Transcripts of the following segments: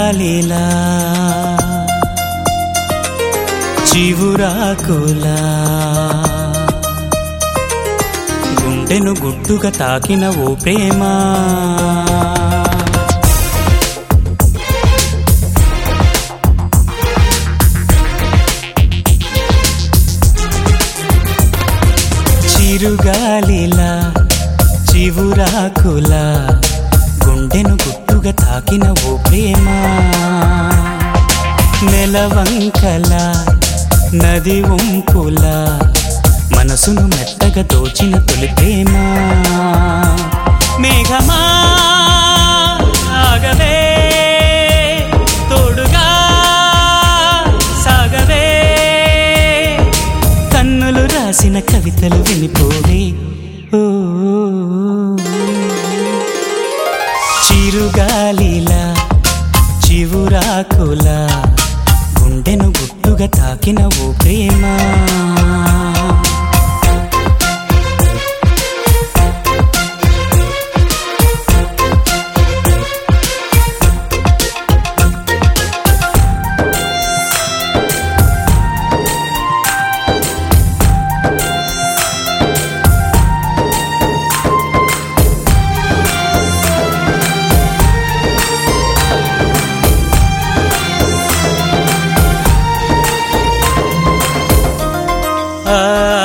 చిరుగాలిలా చివురాకులా గుండెను గుట్టుగా తాకిన ఓ ప్రేమ చిరుగాలిలా చివురాకులా గుండెను గుట్టుగా తాకిన ఓ ప్రేమ నెలవంకల నది వంపుల మనసును మెత్తగా దోచిన తొలి ప్రేమ మేఘమా ఆగవే తోడుగా సాగవే కన్నులు రాసిన కవితలు వినిపోవే ఓ చిరుగాలిలా చివురాకులా గుండెను గుట్టుగా తాకిన ఓ ప్రేమ ఆ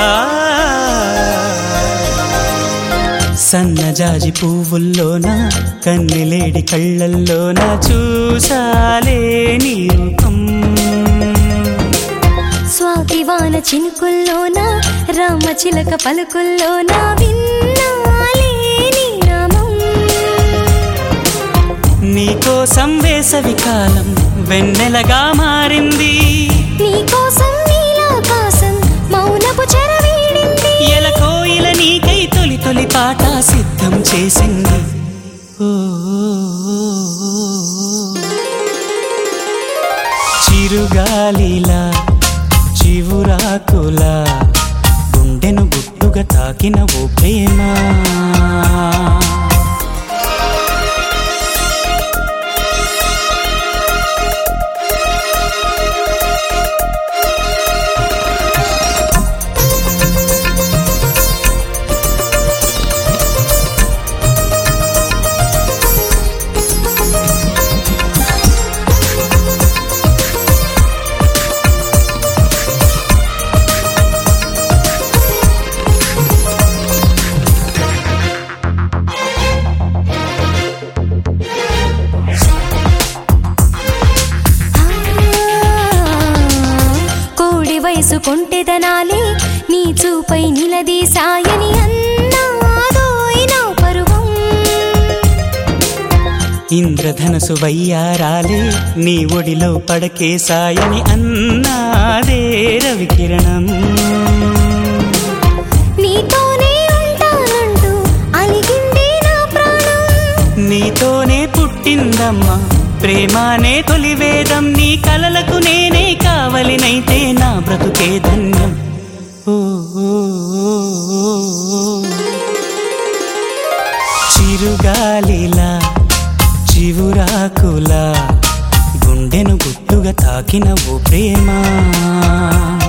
సన్నజాజి పువ్వుల్లోన కన్నెలేడి కళ్ళల్లోన చూసాలే నీ రూపం స్వాతివాన చినుకుల్లోన రామ చిలక పలుకుల్లోన విన్నాలే నీ నామం నీకోసం వేసవి కాలం వెన్నెలగా మారింది నీకోసం నీలాకాశం మౌనపు చెరవీడింది ఎల కోయిల నీకై తొలి తొలి పాట సిద్ధం చేసింది ఓ చిరుగాలిలా చివురాకులా గుండెను గుట్టుగా తాకిన ఓ ప్రేమ కోడి వయసు కొంటెదనాలే నీ చూపై నిలదీసాయని అన్నాదోయ్ నా పరువం ఇంద్రధనసు వయ్యారాలే నీ ఒడిలో పడకేసాయని అన్నాదే రవికిరణం నీతోనే ఉంటానంటూ అలిగిందే నా ప్రాణం నీతోనే పుట్టిందమ్మా ప్రేమానే తొలివేదం నీ కలలకు నేనే కావలినైతే నా బ్రతుకే ధన్యం ఓ ఓ, ఓ, ఓ. చిరుగాలిలా చివురాకులా గుండెను గుట్టుగా తాకిన ఓ ప్రేమ